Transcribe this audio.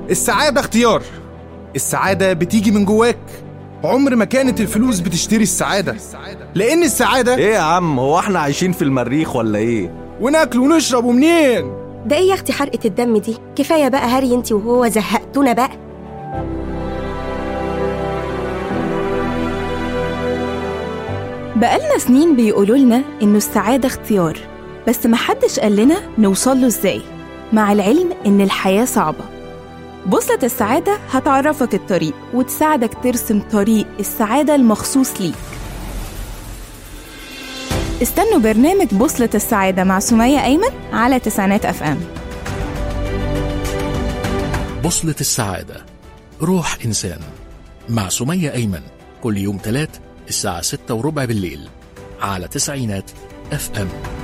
السعادة اختيار السعادة بتيجي من جواك عمر ما كانت الفلوس بتشتري السعادة لأن السعادة ايه يا عم هو احنا عايشين في المريخ ولا ايه وناكل ونشرب ومنين ده ايه يا اختي حرقة الدم دي كفاية بقى هري انت وهو زهقتونا بقى بقالنا سنين بيقولوا لنا إنه السعادة اختيار بس محدش قال لنا نوصل له إزاي مع العلم إن الحياة صعبة بوصلة السعادة هتعرفك الطريق وتساعدك ترسم طريق السعادة المخصوص ليك استنوا برنامج بوصلة السعادة مع سمية أيمن على تسعينات أف أم بوصلة السعادة روح إنسان مع سمية أيمن كل يوم تلات الساعة ستة وربع بالليل على تسعينات اف ام